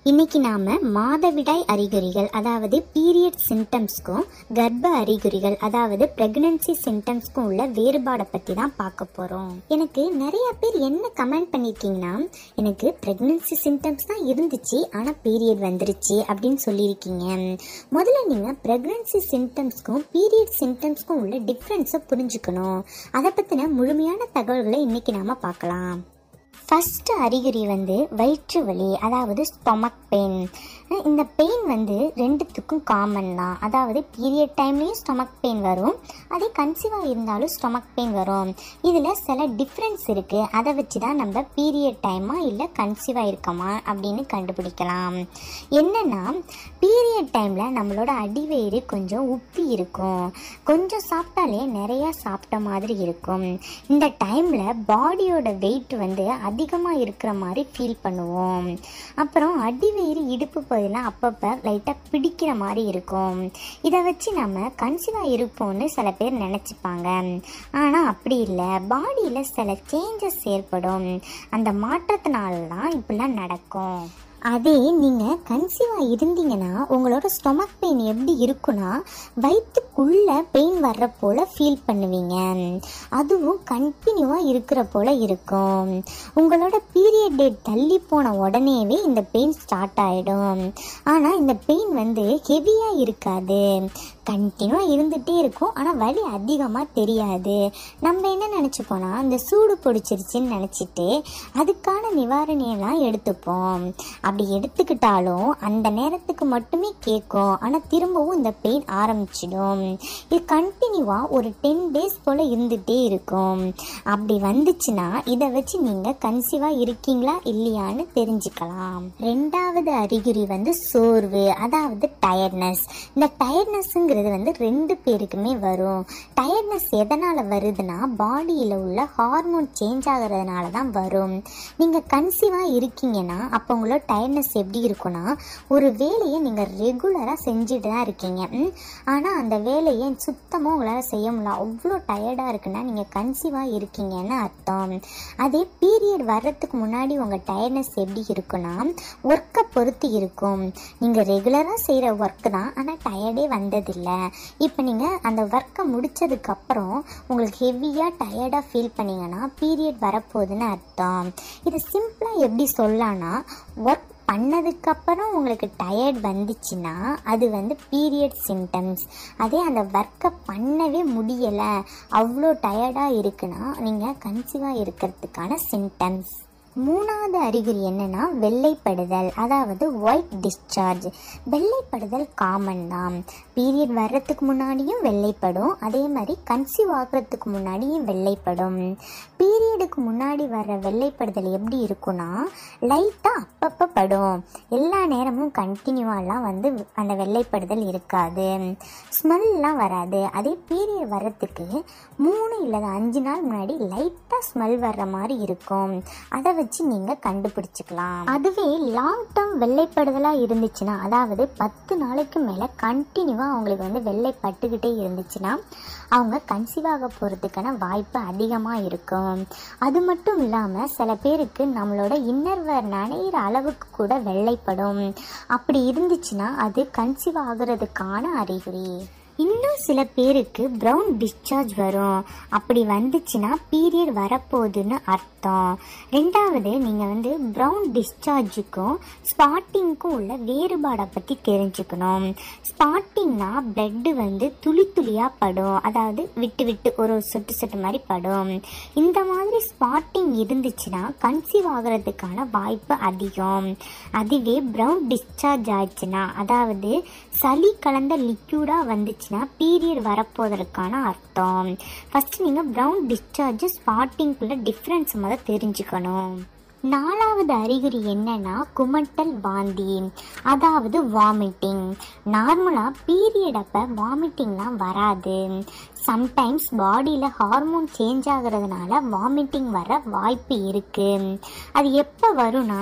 இன்னைக்கு நாம மாதவிடாய் அறிகுறிகள் அதாவது பீரியட் சிம்டம்ஸ்க்கும் கர்ப்ப அறிகுறிகள் அதாவது பிரெக்னன்சி சிம்டம்ஸ்க்கும் உள்ள வேறுபாடை பத்தி தான் பார்க்க போறோம் எனக்கு நிறைய பேர் என்ன கமெண்ட் பண்ணிருக்கீங்கன்னா எனக்கு பிரெக்னன்சி சிம்டம்ஸ் தான் இருந்துச்சு ஆனா பீரியட் வந்துருச்சு அப்படின்னு சொல்லியிருக்கீங்க முதல்ல நீங்க பிரெக்னன்சி சிம்டம்ஸ்க்கும் பீரியட் சிம்டம்ஸ்க்கும் உள்ள டிஃப்ரென்ஸை புரிஞ்சுக்கணும் அதை பத்தின முழுமையான தகவல்களை இன்னைக்கு நாம பார்க்கலாம் ஃபர்ஸ்ட் அறிகுறி வந்து வயிற்று வலி அதாவது ஸ்டொமக் பெயின் இந்த பெயின் வந்து ரெண்டுத்துக்கும் காமன் தான் அதாவது பீரியட் டைம்லேயும் ஸ்டொமக் பெயின் வரும் அதே கன்சீவாக இருந்தாலும் ஸ்டொமக் பெயின் வரும் இதில் சில டிஃப்ரென்ஸ் இருக்குது அதை வச்சு தான் நம்ம பீரியட் டைமா இல்லை கன்சீவாக இருக்கமா அப்படின்னு கண்டுபிடிக்கலாம் என்னென்னா பீரியட் டைமில் நம்மளோட அடிவயிறு கொஞ்சம் உப்பி இருக்கும் கொஞ்சம் சாப்பிட்டாலே நிறையா சாப்பிட்ட மாதிரி இருக்கும் இந்த டைமில் பாடியோட வெயிட் வந்து அதிகமாக இருக்கிற மாதிரி ஃபீல் பண்ணுவோம் அப்புறம் அடிவயிறு இடுப்பு பகுதியெலாம் அப்பப்போ லைட்டாக பிடிக்கிற மாதிரி இருக்கும் இதை வச்சு நம்ம கன்சீவாக இருப்போம்னு சில பேர் நினச்சிப்பாங்க ஆனால் அப்படி இல்லை பாடியில் சில சேஞ்சஸ் ஏற்படும் அந்த மாற்றத்தினால தான் இப்படிலாம் நடக்கும் அதே நீங்கள் கன்சீவாக இருந்தீங்கன்னா உங்களோட ஸ்டொமக் பெயின் எப்படி இருக்குன்னா வயிற்றுக்குள்ளே பெயின் வர்ற போல் ஃபீல் பண்ணுவீங்க அதுவும் கண்டினியூவாக இருக்கிற போல் இருக்கும் உங்களோட பீரியட் டேட் தள்ளி போன உடனேவே இந்த பெயின் ஸ்டார்ட் ஆகிடும் ஆனால் இந்த பெயின் வந்து ஹெவியாக இருக்காது கண்டினியூவாக இருந்துகிட்டே இருக்கும் ஆனால் வலி அதிகமாக தெரியாது நம்ம என்ன நினச்சிப்போனா இந்த சூடு பிடிச்சிருச்சுன்னு நினச்சிட்டு அதுக்கான நிவாரணியெல்லாம் எடுத்துப்போம் அப்படி எடுத்துக்கிட்டாலும் அந்த நேரத்துக்கு மட்டுமே கேட்கும் ஆனால் திரும்பவும் இந்த பெயின் ஆரம்பிச்சிடும் இது கண்டினியூவாக ஒரு டென் டேஸ் போல் இருந்துகிட்டே இருக்கும் அப்படி வந்துச்சுன்னா இதை வச்சு நீங்கள் கன்சீவாக இருக்கீங்களா இல்லையான்னு தெரிஞ்சுக்கலாம் ரெண்டாவது அறிகுறி வந்து சோர்வு அதாவது டயர்ட்னஸ் இந்த டயர்ட்னஸ்ங்கிறது வந்து ரெண்டு பேருக்குமே வரும் டயர்ட்னஸ் எதனால் வருதுன்னா பாடியில் உள்ள ஹார்மோன் சேஞ்ச் ஆகிறதுனால தான் வரும் நீங்கள் கன்சீவாக இருக்கீங்கன்னா அப்போ உங்களோட டயர்ட்னஸ் எப்படி இருக்குன்னா ஒரு வேலையை நீங்கள் ரெகுலராக செஞ்சுட்டு தான் இருக்கீங்க ஆனால் அந்த வேலையை சுத்தமாக உங்களால் செய்ய முடியல அவ்வளோ டயர்டாக இருக்குன்னா நீங்கள் கன்சீவாக இருக்கீங்கன்னு அர்த்தம் அதே பீரியட் வர்றதுக்கு முன்னாடி உங்கள் டயர்ட்னஸ் எப்படி இருக்குன்னா ஒர்க்கை பொறுத்து இருக்கும் நீங்கள் ரெகுலராக செய்கிற ஒர்க் தான் ஆனால் டயர்டே வந்ததில்லை இப்போ நீங்கள் அந்த ஒர்க்கை முடித்ததுக்கப்புறம் உங்களுக்கு ஹெவியாக டயர்டாக ஃபீல் பண்ணீங்கன்னா பீரியட் வரப்போகுதுன்னு அர்த்தம் இதை சிம்பிளாக எப்படி சொல்லலான்னா ஒர்க் பண்ணதுக்கப்புறம் உங்களுக்கு டயர்ட் வந்துச்சுன்னா அது வந்து பீரியட் சிம்டம்ஸ் அதே அந்த ஒர்க்கை பண்ணவே முடியலை அவ்வளோ டயர்டாக இருக்குன்னா நீங்கள் கன்சீவாக இருக்கிறதுக்கான சிம்டம்ஸ் மூணாவது அறிகுறி என்னன்னா வெள்ளைப்படுதல் அதாவது ஒயிட் டிஸ்சார்ஜ் வெள்ளைப்படுதல் காமன் தான் பீரியட் வர்றதுக்கு முன்னாடியும் வெள்ளைப்படும் அதே மாதிரி கன்சீவ் ஆகிறதுக்கு முன்னாடியும் வெள்ளைப்படும் பீரியடுக்கு முன்னாடி வர்ற வெள்ளைப்படுதல் எப்படி இருக்குன்னா லைட்டாக அப்பப்போ படும் எல்லா நேரமும் கண்டினியூவாலாம் வந்து அந்த வெள்ளைப்படுதல் இருக்காது ஸ்மெல்லாம் வராது அதே பீரியட் வர்றதுக்கு மூணு இல்லை அஞ்சு நாள் முன்னாடி லைட்டாக ஸ்மெல் வர்ற மாதிரி இருக்கும் அதை வச்சு நீங்கள் கண்டுபிடிச்சிக்கலாம் அதுவே லாங் டேர்ம் வெள்ளைப்படுதலாக இருந்துச்சுன்னா அதாவது பத்து நாளைக்கு மேலே கண்டினியூவாக அவங்களுக்கு வந்து வெள்ளை பட்டுக்கிட்டே இருந்துச்சுன்னா அவங்க கன்சீவ் ஆக போகிறதுக்கான வாய்ப்பு அதிகமாக இருக்கும் அது மட்டும் இல்லாமல் சில பேருக்கு நம்மளோட இன்னர்வேர் நனைகிற அளவுக்கு கூட வெள்ளைப்படும் அப்படி இருந்துச்சுன்னா அது கன்சீவ் ஆகிறதுக்கான அறிகுறி இன்னும் சில பேருக்கு ப்ரௌன் டிஸ்சார்ஜ் வரும் அப்படி வந்துச்சுன்னா பீரியட் வரப்போகுதுன்னு அர்த்தம் ரெண்டாவது நீங்கள் வந்து ப்ரௌன் டிஸ்சார்ஜுக்கும் ஸ்பாட்டிங்க்கும் உள்ள வேறுபாடை பற்றி தெரிஞ்சுக்கணும் ஸ்பாட்டிங்னா பிளட்டு வந்து துளி துளியாக படும் அதாவது விட்டு விட்டு ஒரு சொட்டு சொட்டு மாதிரி படும் இந்த மாதிரி ஸ்பாட்டிங் இருந்துச்சுன்னா கன்சீவ் ஆகிறதுக்கான வாய்ப்பு அதிகம் அதுவே ப்ரௌன் டிஸ்சார்ஜ் ஆச்சுன்னா அதாவது சளி கலந்த லிக்யூடாக வந்துச்சு இருந்துச்சுன்னா பீரியட் வரப்போவதற்கான அர்த்தம் ஃபஸ்ட்டு நீங்கள் ப்ரௌன் டிஸ்சார்ஜ் ஸ்பாட்டிங்குள்ள டிஃப்ரென்ஸ் முதல் தெரிஞ்சுக்கணும் நாலாவது அறிகுறி என்னன்னா குமட்டல் வாந்தி அதாவது வாமிட்டிங் நார்மலாக பீரியட் அப்போ வாமிட்டிங்லாம் வராது சம்டைம்ஸ் பாடியில் ஹார்மோன் சேஞ்ச் ஆகிறதுனால வாமிட்டிங் வர வாய்ப்பு இருக்குது அது எப்போ வரும்னா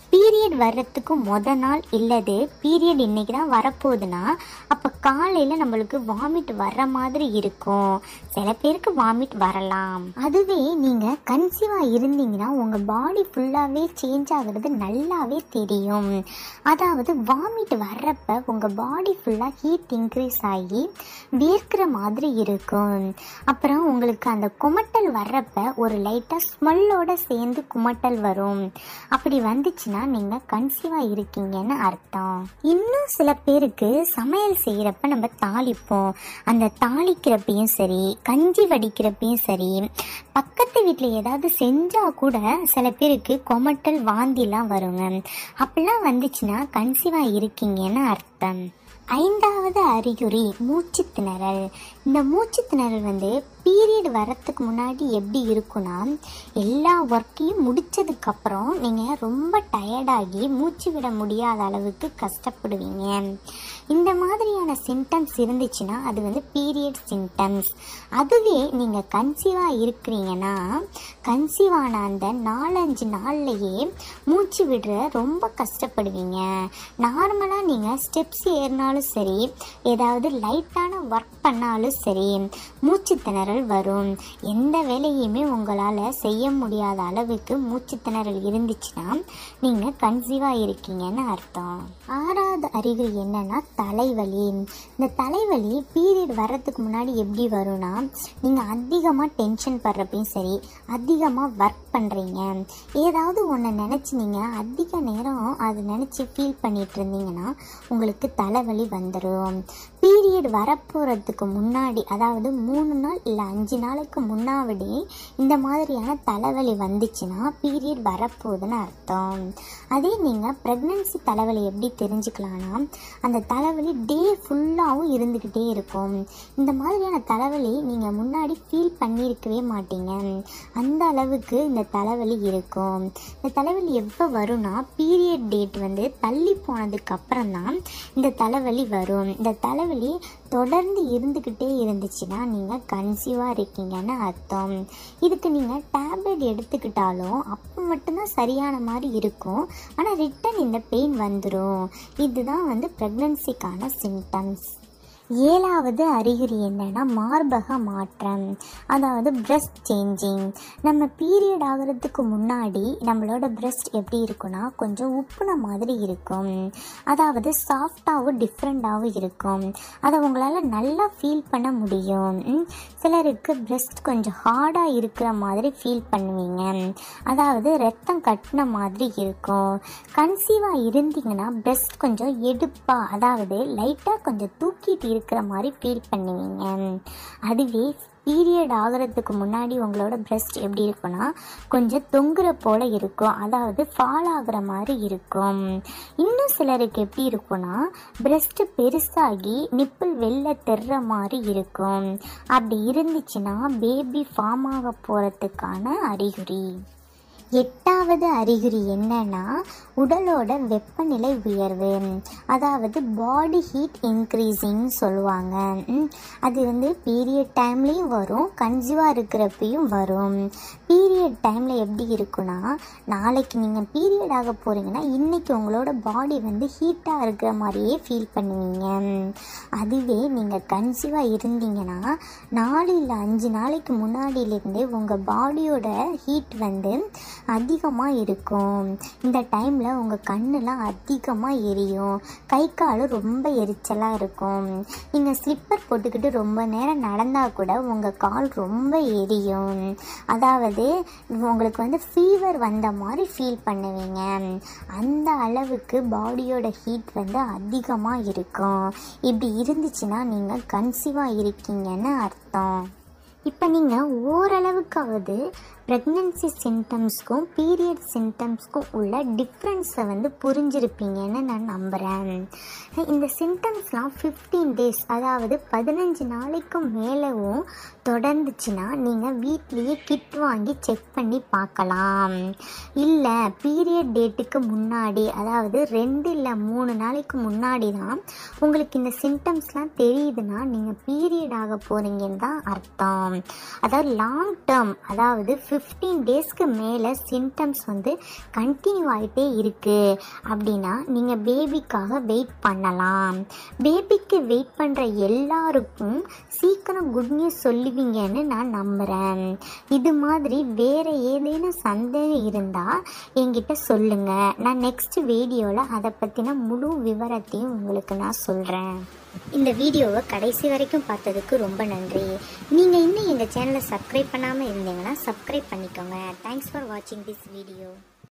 பீரியட் வர்றதுக்கு மொத நாள் இல்லது பீரியட் இன்னைக்கு தான் வரப்போகுதுன்னா அப்போ காலையில் நம்மளுக்கு வாமிட் வர்ற மாதிரி இருக்கும் சில பேருக்கு வாமிட் வரலாம் அதுவே நீங்கள் கன்சீவாக இருந்தீங்கன்னா உங்கள் பாடி ஃபுல்லாகவே சேஞ்ச் ஆகுறது நல்லாவே தெரியும் அதாவது வாமிட் வர்றப்ப உங்கள் பாடி ஃபுல்லாக ஹீட் இன்க்ரீஸ் ஆகி வேர்க்கிற மாதிரி இருக்கும் அப்புறம் உங்களுக்கு அந்த குமட்டல் வர்றப்ப ஒரு லைட்டாக ஸ்மெல்லோட சேர்ந்து குமட்டல் வரும் அப்படி வந்துச்சுன்னா நீங்கள் கன்சீவாக இருக்கீங்கன்னு அர்த்தம் இன்னும் சில பேருக்கு சமையல் செய்கிறப்ப நம்ம தாளிப்போம் அந்த தாளிக்கிறப்பையும் சரி கஞ்சி வடிக்கிறப்பையும் சரி பக்கத்து வீட்டில் ஏதாவது செஞ்சால் கூட சில பேருக்கு கொமட்டல் வாந்திலாம் வருங்க அப்படிலாம் வந்துச்சுன்னா கன்சீவாக இருக்கீங்கன்னு அர்த்தம் ஐந்தாவது அறிகுறி மூச்சு திணறல் இந்த மூச்சு திணறல் வந்து பீரியட் வரத்துக்கு முன்னாடி எப்படி இருக்குன்னா எல்லா ஒர்க்கையும் முடிச்சதுக்கப்புறம் நீங்கள் ரொம்ப டயர்டாகி மூச்சு விட முடியாத அளவுக்கு கஷ்டப்படுவீங்க இந்த மாதிரியான சிம்டம்ஸ் இருந்துச்சுன்னா அது வந்து பீரியட் சிம்டம்ஸ் அதுவே நீங்கள் கன்சீவாக இருக்கிறீங்கன்னா கன்சீவ் ஆன அந்த நாலஞ்சு நாள்லையே மூச்சு விடுற ரொம்ப கஷ்டப்படுவீங்க நார்மலாக நீங்கள் ஸ்டெப்ஸ் ஏறினாலும் சரி ஏதாவது லைட்டான ஒர்க் பண்ணாலும் சரி மூச்சு திணறல் வரும் எந்த வேலையுமே உங்களால் செய்ய முடியாத அளவுக்கு மூச்சு திணறல் இருந்துச்சுன்னா நீங்கள் கன்சீவாக இருக்கீங்கன்னு அர்த்தம் ஆறாவது அறிகுறி என்னன்னா தலைவலி இந்த தலைவலி பீரியட் வர்றதுக்கு முன்னாடி எப்படி வரும்னா நீங்கள் அதிகமாக டென்ஷன் படுறப்பையும் சரி அதிகமாக ஒர்க் பண்ணுறீங்க ஏதாவது ஒன்று நினச்சி நீங்கள் அதிக நேரம் அதை நினச்சி ஃபீல் பண்ணிட்டு இருந்தீங்கன்னா உங்களுக்கு தலைவலி வந்துடும் பீரியட் வரப்போகிறதுக்கு முன்னாடி அதாவது மூணு நாள் இல்லை அஞ்சு நாளைக்கு முன்னாடி இந்த மாதிரியான தலைவலி வந்துச்சுன்னா பீரியட் வரப்போகுதுன்னு அர்த்தம் அதே நீங்கள் ப்ரெக்னென்சி தலைவலி எப்படி தெரிஞ்சுக்கலாம்னா அந்த தலைவலி டே ஃபுல்லாகவும் இருந்துக்கிட்டே இருக்கும் இந்த மாதிரியான தலைவலி நீங்கள் முன்னாடி ஃபீல் பண்ணியிருக்கவே மாட்டீங்க அந்த அளவுக்கு இந்த தலைவலி இருக்கும் இந்த தலைவலி எப்போ வரும்னா பீரியட் டேட் வந்து தள்ளி போனதுக்கு அப்புறம் தான் இந்த தலைவலி வரும் இந்த தலைவலி தொடர்ந்து இருந்துக்கிட்டே இருந்துச்சுன்னா நீங்கள் கன்சீவாக இருக்கீங்கன்னு அர்த்தம் இதுக்கு நீங்கள் டேப்லெட் எடுத்துக்கிட்டாலும் அப்போ மட்டும்தான் சரியான மாதிரி இருக்கும் ஆனால் ரிட்டன் இந்த பெயின் வந்துடும் இதுதான் வந்து ப்ரெக்னன்சிக்கான சிம்டம்ஸ் ஏழாவது அறிகுறி என்னன்னா மார்பக மாற்றம் அதாவது பிரஸ்ட் சேஞ்சிங் நம்ம பீரியட் ஆகிறதுக்கு முன்னாடி நம்மளோட பிரஸ்ட் எப்படி இருக்குன்னா கொஞ்சம் உப்புன மாதிரி இருக்கும் அதாவது சாஃப்டாகவும் டிஃப்ரெண்ட்டாகவும் இருக்கும் அதை உங்களால் நல்லா ஃபீல் பண்ண முடியும் ம், சிலருக்கு பிரஸ்ட் கொஞ்சம் ஹார்டாக இருக்கிற மாதிரி ஃபீல் பண்ணுவீங்க அதாவது ரத்தம் கட்டின மாதிரி இருக்கும் கன்சீவாக இருந்தீங்கன்னா பிரஸ்ட் கொஞ்சம் எடுப்பாக அதாவது லைட்டாக கொஞ்சம் தூக்கிட்டு இருக்கிற மாதிரி ஃபீல் பண்ணுவீங்க அதுவே பீரியட் ஆகிறதுக்கு முன்னாடி உங்களோட பிரஸ்ட் எப்படி இருக்கும்னா கொஞ்சம் தொங்குற போல இருக்கும் அதாவது ஃபால் ஆகுற மாதிரி இருக்கும் இன்னும் சிலருக்கு எப்படி இருக்கும்னா பிரஸ்ட் பெருசாகி நிப்பிள் வெளில தெர்ற மாதிரி இருக்கும் அப்படி இருந்துச்சுன்னா பேபி ஃபார்ம் ஆக போகிறதுக்கான அறிகுறி எட்டாவது அறிகுறி என்னன்னா உடலோட வெப்பநிலை உயர்வு அதாவது பாடி ஹீட் இன்க்ரீஸிங் சொல்லுவாங்க ம், அது வந்து பீரியட் டைம்லேயும் வரும் கன்சீவாக இருக்கிறப்பையும் வரும் பீரியட் டைமில் எப்படி இருக்குன்னா நாளைக்கு நீங்கள் பீரியட் ஆக போகிறீங்கன்னா இன்றைக்கி உங்களோட பாடி வந்து ஹீட்டாக இருக்கிற மாதிரியே ஃபீல் பண்ணுவீங்க அதுவே நீங்கள் கன்சீவாக இருந்தீங்கன்னா நாலு இல்லை அஞ்சு நாளைக்கு முன்னாடியிலேருந்தே உங்கள் பாடியோட ஹீட் வந்து அதிகமாக இருக்கும் இந்த டைமில் உங்கள் கண்ணெலாம் அதிகமாக எரியும் கை கால் ரொம்ப எரிச்சலாக இருக்கும் நீங்கள் ஸ்லிப்பர் போட்டுக்கிட்டு ரொம்ப நேரம் நடந்தால் கூட உங்கள் கால் ரொம்ப எரியும் அதாவது உங்களுக்கு வந்து ஃபீவர் வந்த மாதிரி ஃபீல் பண்ணுவீங்க அந்த அளவுக்கு பாடியோட ஹீட் வந்து அதிகமாக இருக்கும் இப்படி இருந்துச்சுன்னா நீங்கள் கன்சீவாக இருக்கீங்கன்னு அர்த்தம் இப்போ நீங்கள் ஓரளவுக்காவது ப்ரெக்னென்சி சிம்டம்ஸ்க்கும் பீரியட் சிம்டம்ஸ்க்கும் உள்ள டிஃப்ரென்ஸை வந்து புரிஞ்சிருப்பீங்கன்னு நான் நம்புகிறேன் இந்த சிம்டம்ஸ்லாம் ஃபிஃப்டீன் டேஸ் அதாவது பதினஞ்சு நாளைக்கு மேலவும் தொடர்ந்துச்சுன்னா நீங்கள் வீட்லேயே கிட் வாங்கி செக் பண்ணி பார்க்கலாம் இல்லை பீரியட் டேட்டுக்கு முன்னாடி அதாவது ரெண்டு இல்லை மூணு நாளைக்கு முன்னாடி தான் உங்களுக்கு இந்த சிம்டம்ஸ்லாம் தெரியுதுன்னா நீங்கள் பீரியட் ஆக போகிறீங்கன்னு தான் அர்த்தம் அதாவது லாங் டேர்ம் அதாவது ஃபிஃப்டீன் டேஸ்க்கு மேலே சிம்டம்ஸ் வந்து கண்டினியூ ஆகிட்டே இருக்குது அப்படின்னா நீங்கள் பேபிக்காக வெயிட் பண்ணலாம் பேபிக்கு வெயிட் பண்ணுற எல்லாருக்கும் சீக்கிரம் குட் நியூஸ் சொல்லுவீங்கன்னு நான் நம்புகிறேன் இது மாதிரி வேறு ஏதேனும் சந்தேகம் இருந்தால் என்கிட்ட சொல்லுங்கள் நான் நெக்ஸ்ட் வீடியோவில் அதை பற்றின முழு விவரத்தையும் உங்களுக்கு நான் சொல்கிறேன் இந்த வீடியோவை கடைசி வரைக்கும் பார்த்ததுக்கு ரொம்ப நன்றி நீங்கள் இன்னும் எங்கள் சேனலை சப்ஸ்கிரைப் பண்ணாமல் இருந்தீங்கன்னா சப்ஸ்கிரைப் பண்ணிக்கோங்க தேங்க்ஸ் ஃபார் வாட்சிங் திஸ் வீடியோ